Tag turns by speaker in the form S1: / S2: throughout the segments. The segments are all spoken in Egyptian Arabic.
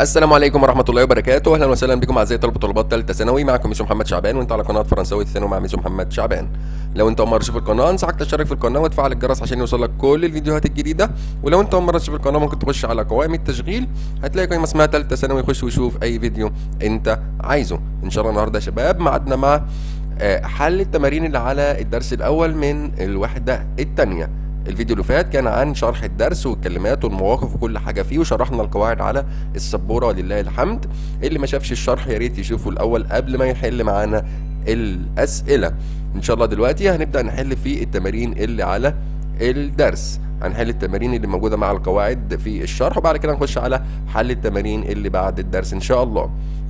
S1: السلام عليكم ورحمة الله وبركاته، أهلا وسهلا بكم أعزائي طلبة وطلبات ثالثة ثانوي معكم ميسو محمد شعبان وأنت على قناة فرنساوي الثانوي مع ميسو محمد شعبان. لو أنت أول مرة تشوف القناة أنصحك تشترك في القناة وتفعل الجرس عشان يوصلك كل الفيديوهات الجديدة، ولو أنت أول مرة تشوف القناة ممكن تخش على قوائم التشغيل هتلاقي قائمة اسمها ثالثة ثانوي خش وشوف أي فيديو أنت عايزه. إن شاء الله النهاردة يا شباب ميعادنا مع آه، حل التمارين اللي على الدرس الأول من الوحدة الثانية. الفيديو اللي فات كان عن شرح الدرس والكلمات والمواقف وكل حاجه فيه وشرحنا القواعد على السبوره ولله الحمد اللي ما شافش الشرح يا ريت يشوفه الاول قبل ما يحل معانا الاسئله ان شاء الله دلوقتي هنبدا نحل في التمارين اللي على الدرس هنحل التمارين اللي موجوده مع القواعد في الشرح وبعد كده نخش على حل التمارين اللي بعد الدرس ان شاء الله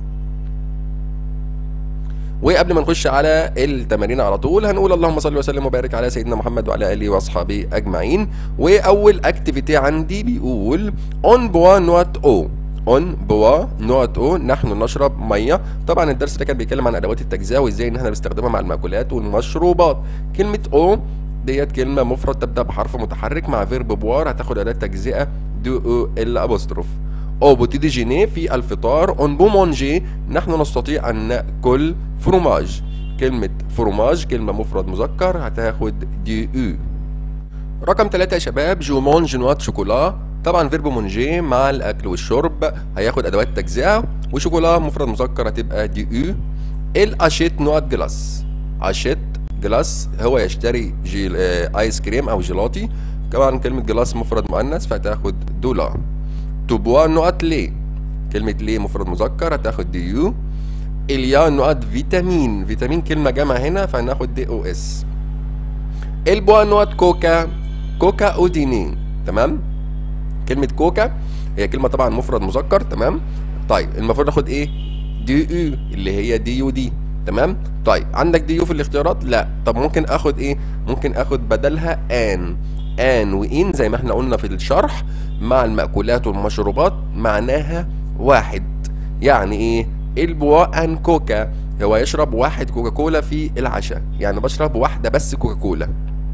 S1: وقبل ما نخش على التمارين على طول هنقول اللهم صل وسلم وبارك على سيدنا محمد وعلى اله واصحابه اجمعين واول اكتيفيتي عندي بيقول اون بوا نوت او اون بوا نوت او نحن نشرب ميه طبعا الدرس ده كان بيتكلم عن ادوات التجزئه وازاي ان احنا بنستخدمها مع المأكولات والمشروبات كلمه او ديت كلمه مفرد تبدا بحرف متحرك مع فيرب بوار هتاخد اداه تجزئه دو او ال ابوستروف او بوتي ديجيني في الفطار اون بو مونجي نحن نستطيع ان ناكل فروماج كلمة فروماج كلمة مفرد مذكر هتاخد دي او رقم ثلاثة يا شباب جو مونج نوات شوكولا طبعا فيرب مونجي مع الاكل والشرب هياخد ادوات تجزئة وشوكولا مفرد مذكر هتبقى دي او ال اشيت نوات جلاس اشيت جلاس هو يشتري جيل آه ايس كريم او جيلاتي طبعا كلمة جلاس مفرد مؤنث فهتاخد دولار تبوا نقط لي كلمة لي مفرد مذكر هتاخد دي يو اليا نقط فيتامين فيتامين كلمة جمع هنا فهناخد دي او اس البوا نقط كوكا كوكا اوديني تمام كلمة كوكا هي كلمة طبعا مفرد مذكر تمام طيب المفروض ناخد ايه دي يو اللي هي دي يو دي تمام طيب عندك دي يو في الاختيارات لا طب ممكن اخد ايه ممكن اخد بدلها ان ان وان زي ما احنا قلنا في الشرح مع المأكولات والمشروبات معناها واحد يعني ايه البوا ان كوكا هو يشرب واحد كوكا كولا في العشاء يعني بشرب واحدة بس كوكا كولا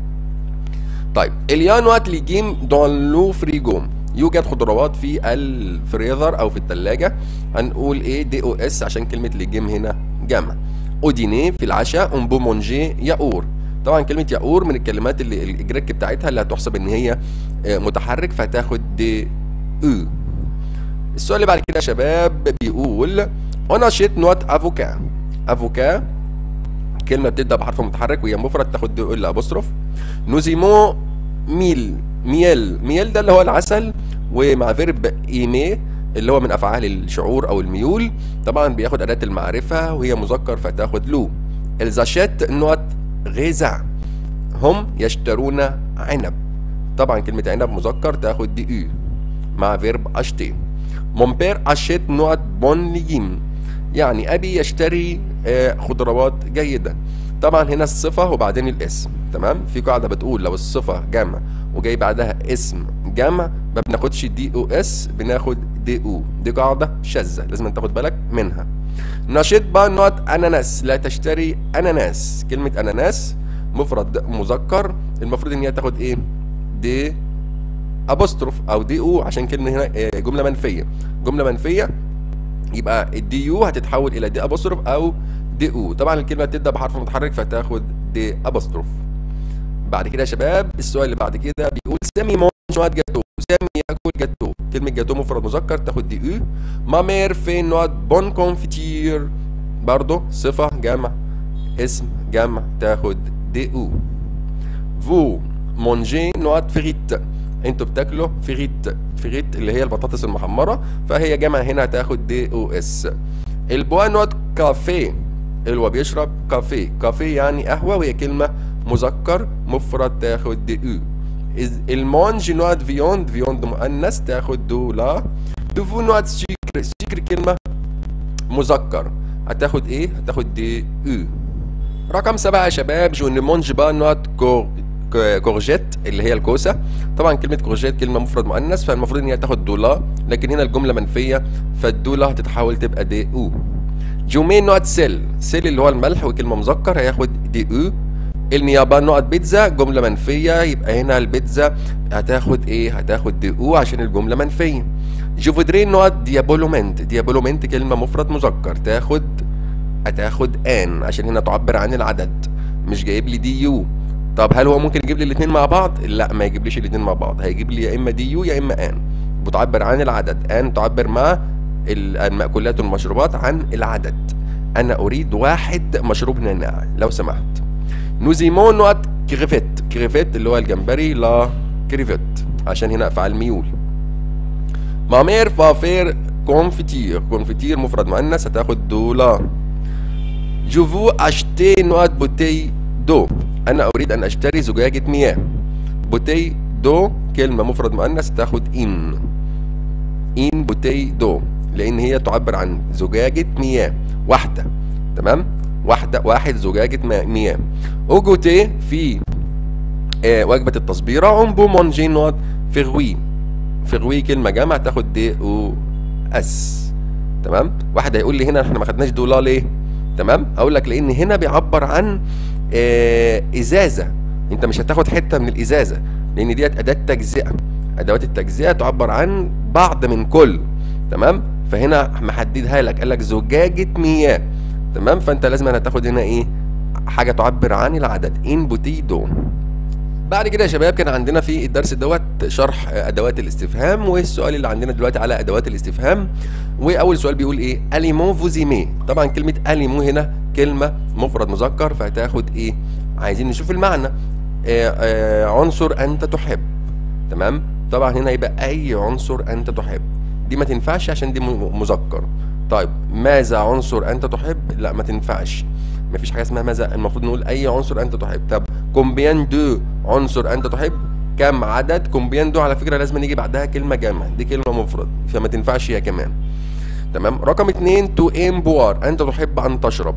S1: طيب اليانوات ليجيم دون لو فريجو يوجد خضروات في الفريزر او في الثلاجة هنقول ايه دي او اس عشان كلمة ليجيم هنا جمع اوديني في العشاء اون بو مونجي ياور طبعا كلمة ياور من الكلمات اللي الجريك بتاعتها اللي هتحسب ان هي متحرك فهتاخد دي او السؤال اللي بعد كده يا شباب بيقول انا شيت نوت افوكا افوكا كلمة بتبدأ بحرف متحرك وهي مفرد تاخد دي ال ابوستروف نوزيمو ميل ميل ميل ده اللي هو العسل ومع فيرب ايمي اللي هو من افعال الشعور او الميول طبعا بياخد اداة المعرفة وهي مذكر فتاخد لو الزاشيت نوت غذاء هم يشترون عنب طبعا كلمة عنب مذكر تاخد دي او مع فيرب اشتي مون بير اشيت نوت بون ليجيم يعني ابي يشتري آه خضروات جيدة طبعا هنا الصفة وبعدين الاسم تمام في قاعدة بتقول لو الصفة جمع وجاي بعدها اسم جمع ما بناخدش دي او اس بناخد دي او دي قاعدة شاذة لازم تاخد بالك منها نشيط با نوت اناناس لا تشتري اناناس كلمة اناناس مفرد مذكر المفروض ان هي تاخد ايه دي ابوستروف او دي او عشان كلمة هنا جملة منفية جملة منفية يبقى الدي يو هتتحول الى دي ابوستروف او دي او طبعا الكلمة بتبدأ بحرف متحرك فتاخد دي ابوستروف بعد كده يا شباب السؤال اللي بعد كده بيقول سامي مونج نوت جاتو سامي ياكل جاتو كلمة جاتو مفرد مذكر تاخد دي او مامير في نوت بون كونفيتير برضه صفة جمع اسم جمع تاخد دي او فو مونجي نوت فريت انتوا بتاكلوا فريت فريت اللي هي البطاطس المحمرة فهي جمع هنا هتاخد دي او اس البوا نوت كافيه اللي هو بيشرب كافيه كافيه يعني قهوة وهي كلمة مذكر مفرد تاخد دي او المونج نوت فيوند فيوند مؤنث تاخد دولا دوفو نوت سيكر سيكر كلمة مذكر هتاخد ايه؟ هتاخد دي او رقم سبعة يا شباب جو نمونج با نوت كورجيت اللي هي الكوسة طبعا كلمة كورجيت كلمة مفرد مؤنث فالمفروض ان هي تاخد دولا لكن هنا الجملة منفية فالدولا هتتحول تبقى دي او جومين نوت سيل سيل اللي هو الملح وكلمة مذكر هياخد دي او النيابه نقط بيتزا جمله منفيه يبقى هنا البيتزا هتاخد ايه هتاخد دي او عشان الجمله منفيه جوفودرين نقط ديابولومنت ديابولومنت كلمه مفرد مذكر تاخد هتاخد ان عشان هنا تعبر عن العدد مش جايب لي دي يو طب هل هو ممكن يجيب لي الاثنين مع بعض لا ما يجيبليش الاثنين مع بعض هيجيب لي يا اما دي يو يا اما ان بتعبر عن العدد ان تعبر مع المأكولات والمشروبات عن العدد انا اريد واحد مشروب نعناع لو سمحت نوزيمون نقط كريفيت كريفيت اللي هو الجمبري لا كريفيت عشان هنا افعال ميول مامير فافير كونفيتير كونفيتير مفرد مؤنث هتاخد دولار جو فو اشتي نقط بوتي دو انا اريد ان اشتري زجاجة مياه بوتي دو كلمة مفرد مؤنث تاخد ان ان بوتي دو لان هي تعبر عن زجاجة مياه واحدة تمام واحدة واحد زجاجة مياه اوجوتي في آه وجبة التصبيرة اون بو مونجي نوت فيغوي فيغوي كلمة جمع تاخد دي او اس تمام واحد هيقول لي هنا احنا ما خدناش دولار ليه تمام اقول لك لان هنا بيعبر عن آه ازازة انت مش هتاخد حتة من الازازة لان ديت اداة تجزئة ادوات التجزئة تعبر عن بعض من كل تمام فهنا محددها لك قال لك زجاجة مياه تمام فانت لازم هتاخد هنا ايه حاجة تعبر عن العدد ان بوتيدو بعد كده يا شباب كان عندنا في الدرس دوت شرح ادوات الاستفهام والسؤال اللي عندنا دلوقتي على ادوات الاستفهام واول سؤال بيقول ايه اليمون فوزيمي طبعا كلمه اليمون هنا كلمه مفرد مذكر فهتاخد ايه عايزين نشوف المعنى آآ آآ عنصر انت تحب تمام طبعا هنا يبقى اي عنصر انت تحب دي ما تنفعش عشان دي مذكر طيب ماذا عنصر انت تحب لا ما تنفعش ما فيش حاجه اسمها ماذا المفروض نقول اي عنصر انت تحب طب كومبيان دو عنصر انت تحب كم عدد كومبيان دو على فكره لازم يجي بعدها كلمه جمع دي كلمه مفرد فما تنفعش هي كمان تمام رقم اتنين تو ام بوار انت تحب ان تشرب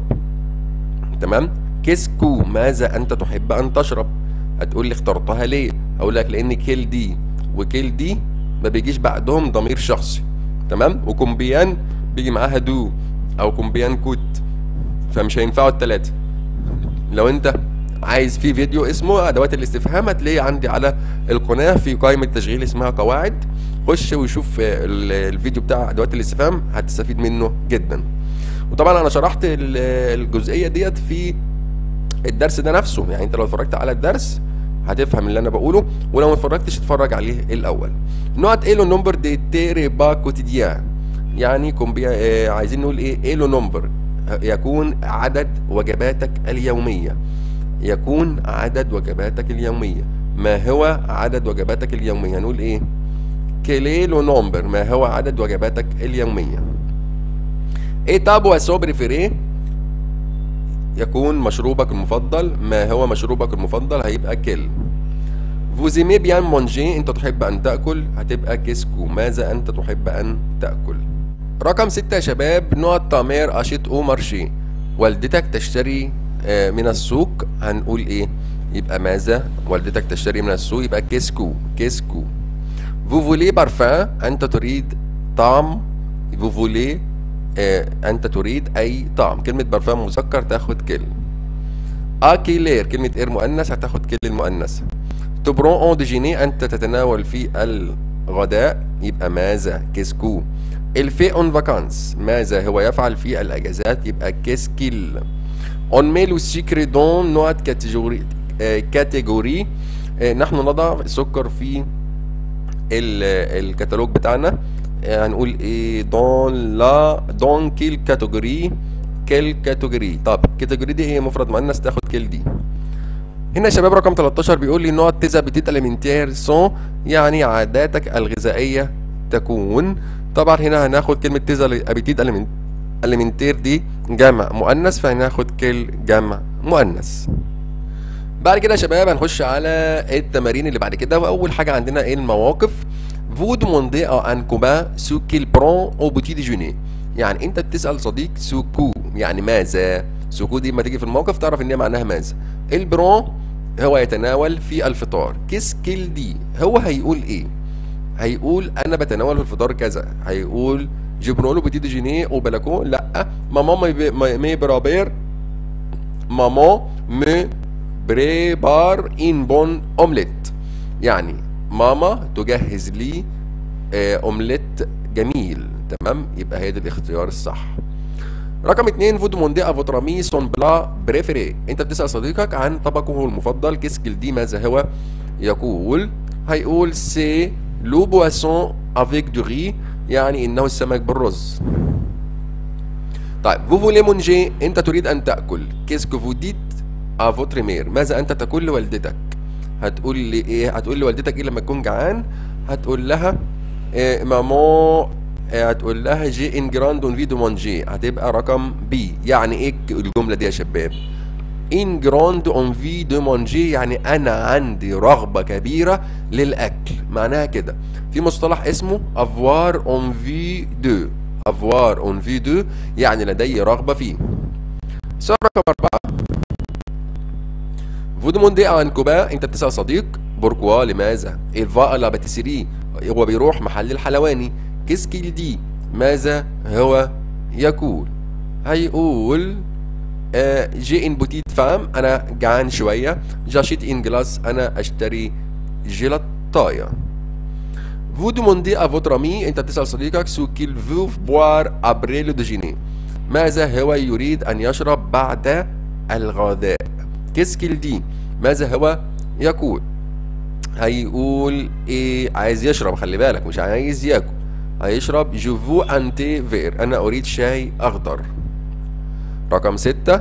S1: تمام كيسكو ماذا انت تحب ان تشرب هتقول لي اخترتها ليه اقول لك لان كيل دي وكيل دي ما بيجيش بعدهم ضمير شخصي تمام وكومبيان بيجي معاها دو او كومبيان كوت فمش هينفعوا التلاتة لو انت عايز في فيديو اسمه ادوات الاستفهام هتلاقيه عندي على القناه في قائمه تشغيل اسمها قواعد خش وشوف الفيديو بتاع ادوات الاستفهام هتستفيد منه جدا وطبعا انا شرحت الجزئيه ديت في الدرس ده نفسه يعني انت لو اتفرجت على الدرس هتفهم اللي انا بقوله ولو ما اتفرجتش اتفرج عليه الاول نوت ايه لو نمبر دي تيري با كوتيديان يعني كومبيا آه عايزين نقول ايه ايه لو نمبر يكون عدد وجباتك اليوميه يكون عدد وجباتك اليوميه ما هو عدد وجباتك اليوميه نقول ايه كيلو نمبر ما هو عدد وجباتك اليوميه ايه تابو سوبر فريه يكون مشروبك المفضل ما هو مشروبك المفضل هيبقى كيل فوزيمي بيان مونجي انت تحب ان تاكل هتبقى كيسكو ماذا انت تحب ان تاكل رقم ستة يا شباب نوع تامير اشيت او مارشي والدتك تشتري من السوق هنقول ايه يبقى ماذا والدتك تشتري من السوق يبقى كيسكو كيسكو فوفولي بارفان انت تريد طعم فوفولي آه انت تريد اي طعم كلمه برفان مذكر تاخد كل اكيلير كلمه اير مؤنث هتاخد كل المؤنث تبرون اون ديجيني انت تتناول في الغداء يبقى ماذا كيسكو الفي اون فاكانس ماذا هو يفعل في الاجازات يبقى كيسكيل اون ميل سيكري دون نوع كاتيجوري آه كاتيجوري آه نحن نضع السكر في الكتالوج بتاعنا هنقول ايه دون لا دون كيل كاتيجوري كيل كاتيجوري طب الكاتيجوري دي هي مفرد مؤنث تاخد كيل دي هنا يا شباب رقم 13 بيقول لي نوع تيزا بتيت اليمنتير سون يعني عاداتك الغذائيه تكون طبعا هنا هناخد كلمه تيزا ابيتيت اليمنتير دي جمع مؤنث فهناخد كيل جمع مؤنث بعد كده يا شباب هنخش على التمارين اللي بعد كده واول حاجه عندنا ايه المواقف vous demandez à un copain ce qu'il prend au petit déjeuner يعني انت بتسال صديق سوكو يعني ماذا سوكو دي لما تيجي في الموقف تعرف ان هي معناها ماذا البرون هو يتناول في الفطار كيس كيل دي هو هيقول ايه هيقول انا بتناول في الفطار كذا هيقول جبرولو بتي ديجيني او بلاكون لا ماما مي برابير ماما مي بريبار ان بون اومليت يعني ماما تجهز لي آه، اومليت جميل تمام يبقى هي ده الاختيار الصح رقم اتنين فود موندي افوترامي سون بلا بريفيري انت بتسال صديقك عن طبقه المفضل كيسكل دي ماذا هو يقول هيقول سي لو بواسون افيك دو ري يعني انه السمك بالرز طيب vous voulez manger انت تريد ان تاكل qu'est-ce que vous dites à votre mère ماذا انت تقول لوالدتك هتقول لي ايه هتقول لوالدتك ايه لما تكون جعان هتقول لها إيه ماما إيه هتقول لها جي ان جراند اون في دو مانجي هتبقى رقم بي يعني ايه الجمله دي يا شباب ان جراند اون في دو مانجي يعني انا عندي رغبه كبيره للاكل معناها كده في مصطلح اسمه افوار اون في دو افوار اون في دو يعني لدي رغبه فيه سؤال رقم أربعة vous demandez à un copain انت بتسأل صديق بوركوا لماذا il va à la pâtisserie هو بيروح محل الحلواني qu'est-ce qu'il dit ماذا هو يقول هيقول آه جي ان بوتيت فام انا جعان شويه جاشيت ان جلاس انا اشتري جيلاتايه Vous demandez à votre ami انت بتسأل صديقك ce qu'il veut boire après le déjeuner ماذا هو يريد ان يشرب بعد الغداء qu'est-ce qu'il dit ماذا هو يقول هيقول ايه عايز يشرب خلي بالك مش عايز ياكل هيشرب جو فو ان تي فير انا اريد شاي اخضر رقم ستة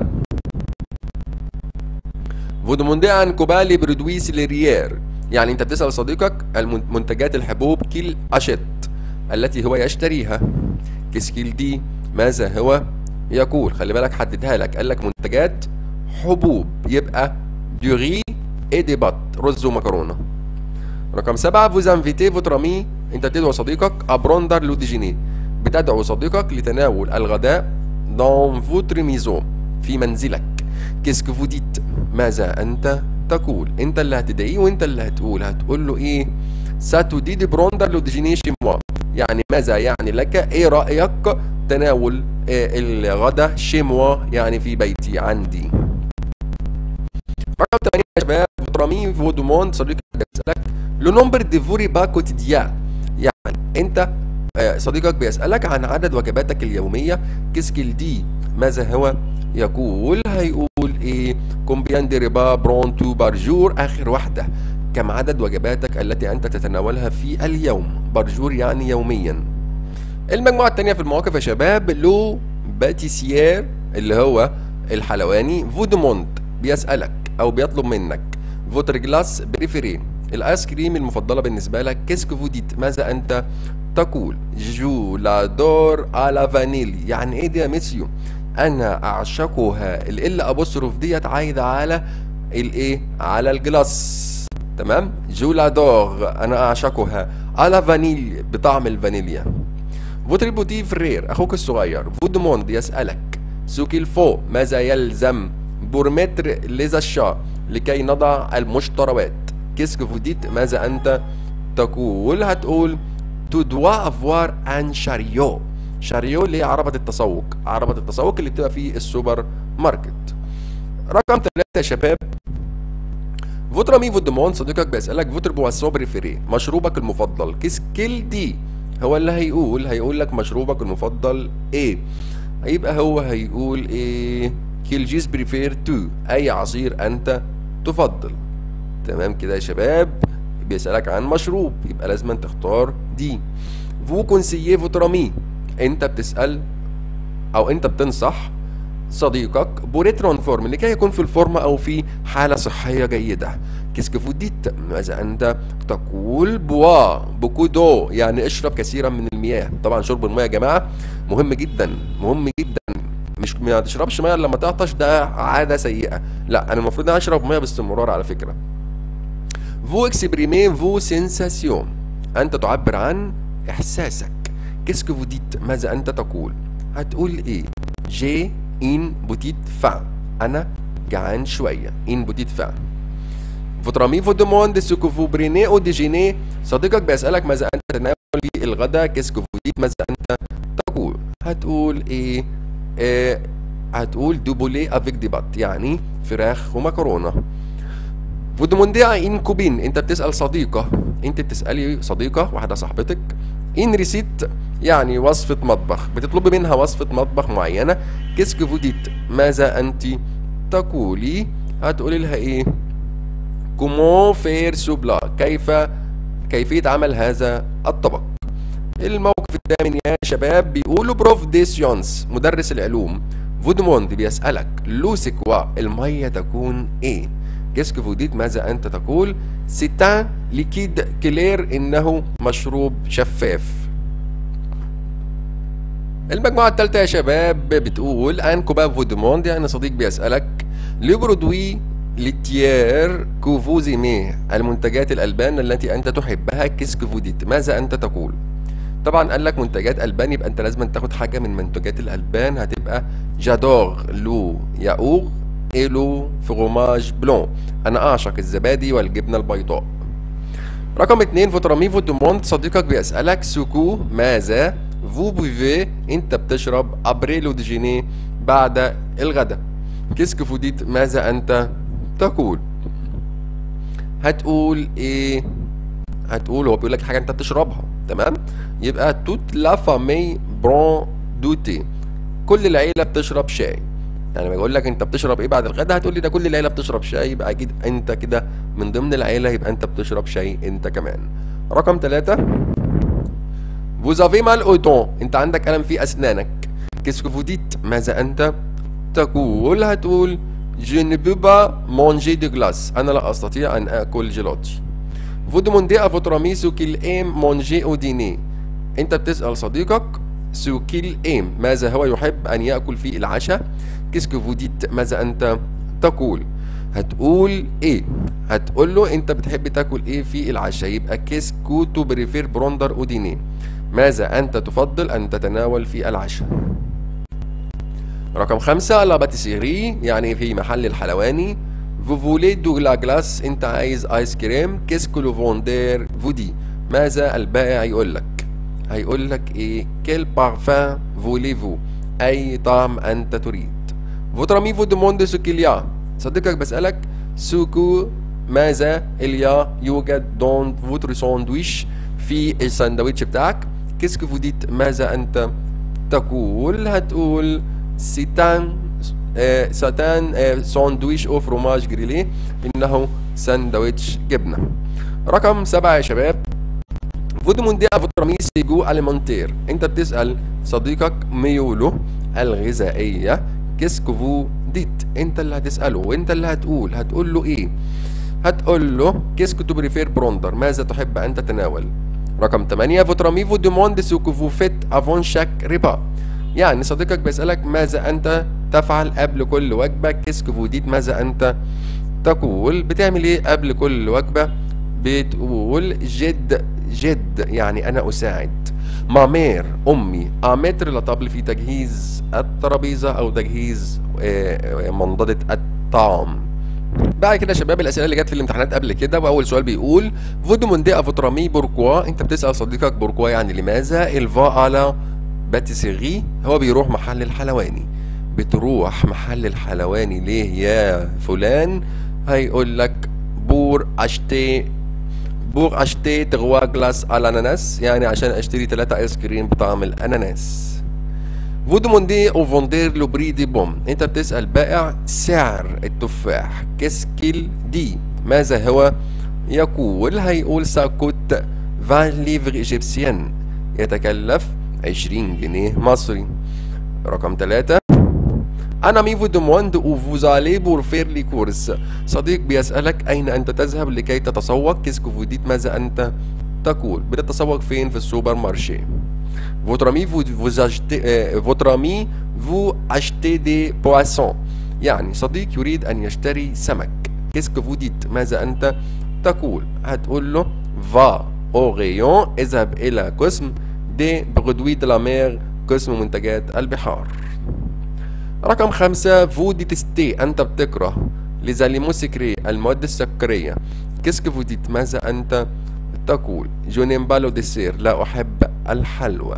S1: Vous demandez à un copain les produits céréaliers يعني انت بتسأل صديقك المنتجات الحبوب كيل اشت التي هو يشتريها كيسكيل دي ماذا هو يقول خلي بالك حددها لك قال لك منتجات حبوب يبقى دوري اي دي بات رز ومكرونه رقم سبعة فوز انفيتي فوتر امي انت بتدعو صديقك ابروندر لو ديجيني بتدعو صديقك لتناول الغداء دون فوتر ميزون في منزلك كيسكو فو ديت ماذا انت تقول انت اللي هتدعيه وانت اللي هتقول هتقول له ايه ساتو دي دي بروندر لو ديجيني شي موا يعني ماذا يعني لك ايه رايك تناول إيه الغداء شي موا يعني في بيتي عندي رقم 8 يا شباب فوترامي فو دوموند صديقك بيسالك لو نومبر دي فوري با كوتيديان يعني انت آه، صديقك بيسالك عن عدد وجباتك اليوميه كيسكيل دي ماذا هو يقول هيقول ايه كومبيان دي ريبا برونتو بارجور اخر واحده كم عدد وجباتك التي انت تتناولها في اليوم بارجور يعني يوميا المجموعه الثانيه في المواقف يا شباب لو باتيسيير اللي هو الحلواني فودموند بيسالك او بيطلب منك فوتر جلاس بريفيري الايس كريم المفضله بالنسبه لك كيسكو فوديت ماذا انت تقول جو لادور على فانيلي يعني ايه دي يا ميسيو انا اعشقها ال ابوستروف ديت عايده على الايه على الجلاس تمام جو لادور انا اعشقها على فانيل بطعم الفانيليا فوتري بوتي فرير اخوك الصغير فودموند يسالك سوكي الفو ماذا يلزم بورمتر ليزاشا لكي نضع المشتريات كيسك فوديت ماذا انت تقول هتقول تو دوا افوار ان شاريو شاريو اللي هي عربة التسوق عربة التسوق اللي بتبقى في السوبر ماركت رقم ثلاثة يا شباب فوتر مي فوت ديمون صديقك بيسألك فوتر بواسو بريفيري مشروبك المفضل كيس كيل دي هو اللي هيقول هيقول لك مشروبك المفضل ايه هيبقى هو هيقول ايه كيل جيس بريفير تو اي عصير انت تفضل تمام كده يا شباب بيسألك عن مشروب يبقى لازم تختار دي فو كونسيي فوترامي انت بتسأل او انت بتنصح صديقك بوريترون فورم لكي يكون في الفورمة او في حالة صحية جيدة كيسك فوديت ماذا انت تقول بوا بوكودو يعني اشرب كثيرا من المياه طبعا شرب المياه يا جماعة مهم جدا مهم جدا مش ما تشربش ميه لما تعطش ده عادة سيئة لا انا المفروض اشرب ميه باستمرار على فكرة فو اكسبريمي فو سينساسيون انت تعبر عن احساسك كيسك فو ديت ماذا انت تقول هتقول ايه جي ان بوتيت فان انا جعان شويه ان بوتيت فان Votre ami vous demande ce que vous prenez au déjeuner صديقك بيسألك ماذا أنت تتناول في الغداء كيسك فو ديت ماذا أنت تقول هتقول إيه, إيه هتقول دوبولي افيك دي بات يعني فراخ ومكرونة vous demandez à une copine انت بتسال صديقه انت بتسالي صديقه واحده صاحبتك ان ريسيت يعني وصفه مطبخ بتطلبي منها وصفه مطبخ معينه كيسك فو ديت ماذا انت تقولي هتقولي لها ايه كومون فير سوبلا كيف كيفيه عمل هذا الطبق الموقف الثامن يا شباب بيقولوا بروف دي سيونس مدرس العلوم فودموند بيسألك لو سيكوا المية تكون ايه كيسك فوديت ماذا انت تقول سيتان ليكيد كلير انه مشروب شفاف المجموعة الثالثة يا شباب بتقول ان كوباب فودموند يعني صديق بيسألك لو برودوي لتيير كوفوزيمي المنتجات الألبان التي أنت تحبها كيسك فوديت ماذا أنت تقول طبعا قال لك منتجات البان يبقى انت لازم تاخد حاجه من منتجات الالبان هتبقى جادور لو ياور اي لو فروماج بلون انا اعشق الزبادي والجبنه البيضاء رقم اتنين فوترامي فوتوموند صديقك بيسألك سوكو ماذا فو بوفي انت بتشرب ابري لو ديجيني بعد الغداء كيسك فوديت ماذا انت تقول هتقول ايه هتقول هو بيقول لك حاجه انت بتشربها تمام يبقى توت لا فامي برون دو تي كل العيله بتشرب شاي يعني لما بقول لك انت بتشرب ايه بعد الغداء هتقول لي ده كل العيله بتشرب شاي يبقى اكيد انت كده من ضمن العيله يبقى انت بتشرب شاي انت كمان رقم ثلاثة vous avez mal au dents انت عندك الم في اسنانك qu'est-ce que vous dites ماذا انت تقول هتقول je ne peux pas manger de glace انا لا استطيع ان اكل جيلاتي Vous demandez à votre ami ce qu'il aime manger au dîner. أنت بتسأل صديقك ce qu'il aime ماذا هو يحب أن يأكل في العشاء. Qu'est-ce que vous dites ماذا أنت تقول. هتقول إيه؟ هتقول له أنت بتحب تاكل إيه في العشاء يبقى qu'est-ce que tu préfères prendre au dîner. ماذا أنت تفضل أن تتناول في العشاء. رقم خمسة لا باتيسيري يعني في محل الحلواني Vous voulez de la glace انت عايز ايس كريم qu'est-ce que le vendeur vous dit ماذا البائع يقول لك هيقول لك ايه quel parfum voulez-vous اي طعم انت تريد votre ami vous demande ce qu'il y a صديقك بسألك ce que ماذا il y a يوجد dans votre sandwich في الساندويتش بتاعك qu'est-ce que vous dites ماذا انت تقول هتقول c'est un آه، ساتان آه، ساندويش او فروماج جريليه انه ساندويتش جبنه رقم سبعة يا شباب فودموندي افوترامي سيجو اليمونتير انت بتسال صديقك ميوله الغذائيه كيسكو فو ديت انت اللي هتساله وانت اللي هتقول هتقول له ايه هتقول له كيسكو تو بريفير بروندر ماذا تحب ان تتناول رقم 8 فوترامي فو دوموند سوكو فو فيت افون شاك ريبا يعني صديقك بيسألك ماذا أنت تفعل قبل كل وجبة كيسك فوديت ماذا أنت تقول بتعمل إيه قبل كل وجبة بتقول جد جد يعني أنا أساعد مامير أمي أمتر لطبل في تجهيز الترابيزة أو تجهيز آه، منضدة الطعام بعد كده يا شباب الاسئله اللي جت في الامتحانات قبل كده واول سؤال بيقول فودو موندي افوترامي بوركوا انت بتسال صديقك بوركوا يعني لماذا الفا على باتيسيري هو بيروح محل الحلواني بتروح محل الحلواني ليه يا فلان هيقول لك بور اشتي بور اشتي تغوا جلاس على اناناس يعني عشان اشتري ثلاثة ايس كريم بطعم الاناناس Vous demandez au vendeur le prix des pommes. انت بتسأل بائع سعر التفاح. Qu'est-ce qu'il dit؟ ماذا هو يقول؟ هيقول ça coûte 20 livres égyptiennes. يتكلف 20 جنيه مصري. رقم ثلاثة Un ami vous demande où vous allez pour faire les courses. صديق بيسألك أين أنت تذهب لكي تتسوق. Qu'est-ce que vous dites؟ ماذا أنت تقول؟ بتتسوق فين؟ في السوبر مارشي. Votre ami vous, vous achetez euh, votre ami vous achetez des poissons يعني صديق يريد أن يشتري سمك Qu'est-ce que vous dites ماذا أنت تقول هتقول له va au rayon اذهب إلى قسم des produits de la mer قسم منتجات البحار رقم خمسة vous détestez أنت بتكره les aliments sucrés المواد السكرية Qu'est-ce que vous dites ماذا أنت تقول je n'aime pas le dessert لا أحب الحلوى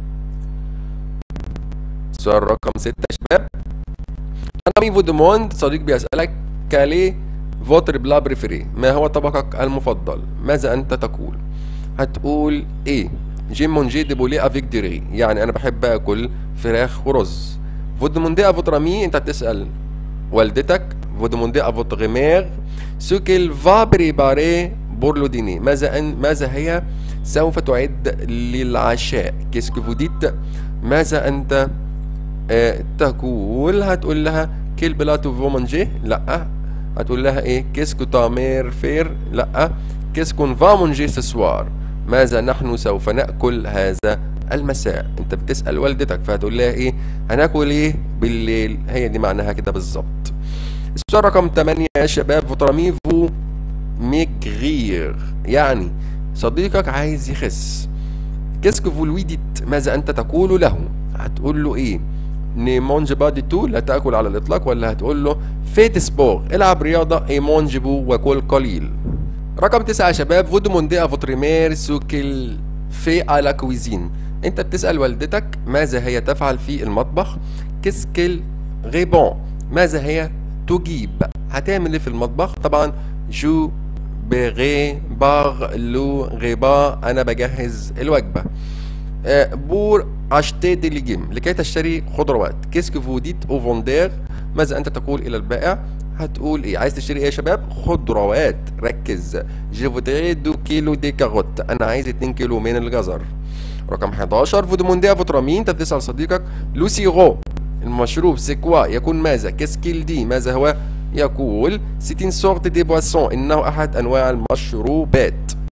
S1: سؤال رقم ستة يا شباب أنا مي فو demande صديق بيسألك كالي فوتر بلا بريفيري ما هو طبقك المفضل ماذا أنت تقول هتقول إيه جي مونجي دي بولي افيك دي ري يعني أنا بحب آكل فراخ ورز فو دوموندي ا فوتر امي أنت بتسأل والدتك فو دوموندي ا فوتر مير سو كيل فا بريباري بور لو ديني ماذا أن ماذا هي سوف تعد للعشاء كيسكو فو ديت ماذا أنت آه تقول هتقول لها كيل بلاتو فو مانجي لا هتقول لها ايه كيسكو تامير فير لا كيسكو فا مانجي سوار ماذا نحن سوف ناكل هذا المساء انت بتسال والدتك فهتقول لها ايه هناكل ايه بالليل هي دي معناها كده بالظبط السؤال رقم 8 يا شباب فوتراميفو ميغرير يعني صديقك عايز يخس كيسكو فو لوي ديت ماذا انت تقول له هتقول له ايه ني مونج با دي تو لا تاكل على الاطلاق ولا هتقول له فيت سبور العب رياضه اي مونج بو وكل قليل رقم تسعة يا شباب فو دوموندي ا فوتريمير سو كيل في على كويزين انت بتسال والدتك ماذا هي تفعل في المطبخ كيسكيل غيبون ماذا هي تجيب هتعمل ايه في المطبخ طبعا جو بغي باغ لو غيبا انا بجهز الوجبه بور اشتي دي ليجيم لكي تشتري خضروات كيسكو فو ديت او فوندير ماذا انت تقول الى البائع هتقول ايه عايز تشتري ايه يا شباب خضروات ركز جي فودري دو كيلو دي كاروت انا عايز 2 كيلو من الجزر رقم 11 فودومونديا فوترامين انت بتسال صديقك لوسيغو المشروب سيكوا يكون ماذا كيسكيل دي ماذا هو يقول سيتين سورت دي بواسون انه احد انواع المشروبات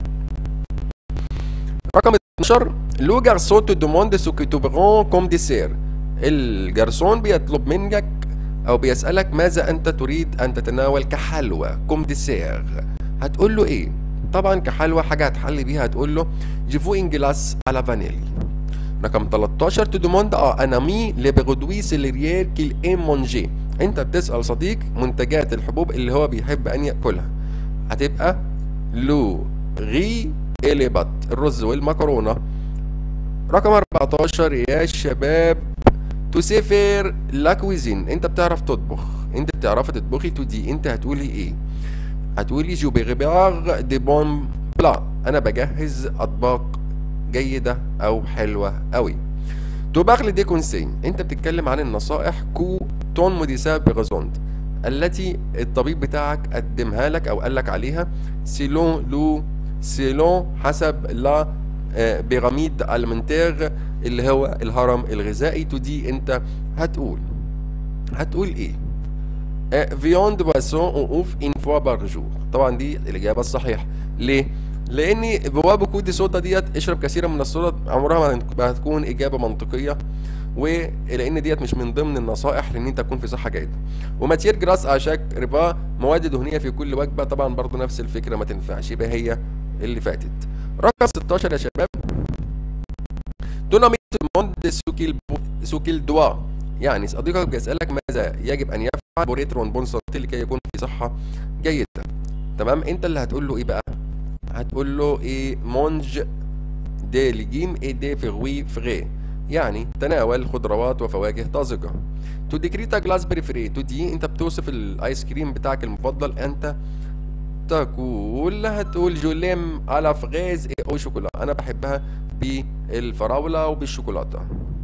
S1: رقم 12 لو جارسون تو دوموند سو كي توبرون كوم ديسير الجرسون بيطلب منك او بيسالك ماذا انت تريد ان تتناول كحلوى كوم ديسير هتقول له ايه طبعا كحلوى حاجه هتحلي بيها هتقول له جيفو انجلاس على فانيلي رقم 13 تو دوموند ا ان امي لي برودوي سيليريير كيل ايم مونجي انت بتسال صديق منتجات الحبوب اللي هو بيحب ان ياكلها هتبقى لو غي إلي بط الرز والمكرونة رقم 14 يا شباب تسافر لا كويزين انت بتعرف تطبخ انت بتعرفي تطبخي تو دي انت هتقولي ايه هتقولي جو بيغباغ دي بون بلا انا بجهز اطباق جيدة او حلوة قوي توباغل دي كونسي انت بتتكلم عن النصائح كو تون موديسا بغازوند التي الطبيب بتاعك قدمها لك او قال لك عليها سيلون لو سيلون حسب لا بيراميد المنتير اللي هو الهرم الغذائي تو دي انت هتقول هتقول ايه فيوند بواسون اوف ان فوا بار جور طبعا دي الاجابه الصحيحه ليه لان بواب كود الصودا ديت اشرب كثيرا من الصودا عمرها ما هتكون اجابه منطقيه ولان ديت مش من ضمن النصائح لان انت تكون في صحه جيده وماتير جراس اشاك ربا مواد دهنيه في كل وجبه طبعا برضو نفس الفكره ما تنفعش يبقى هي اللي فاتت رقم 16 يا شباب دوناميت موند سوكيل سوكيل دوا يعني صديقك بيسألك ماذا يجب أن يفعل بوريترون بونسوتي لكي يكون في صحة جيدة تمام أنت اللي هتقول له إيه بقى هتقول له إيه مونج دي لجيم إيه دي فغوي فغي يعني تناول خضروات وفواكه طازجة تو ديكريتا جلاس بريفري تو دي انت بتوصف الايس كريم بتاعك المفضل انت تقول هتقول جوليم على فغيز او شوكولا انا بحبها بالفراوله وبالشوكولاته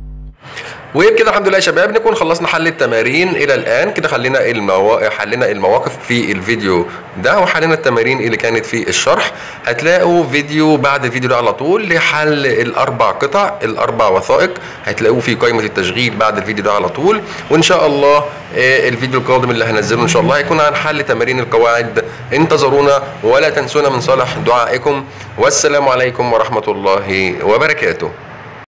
S1: وبكده الحمد لله يا شباب نكون خلصنا حل التمارين الى الان كده خلينا المواقف حلينا المواقف في الفيديو ده وحلينا التمارين اللي كانت في الشرح هتلاقوا فيديو بعد الفيديو ده على طول لحل الاربع قطع الاربع وثائق هتلاقوه في قائمه التشغيل بعد الفيديو ده على طول وان شاء الله الفيديو القادم اللي هنزله ان شاء الله هيكون عن حل تمارين القواعد انتظرونا ولا تنسونا من صالح دعائكم والسلام عليكم ورحمه الله وبركاته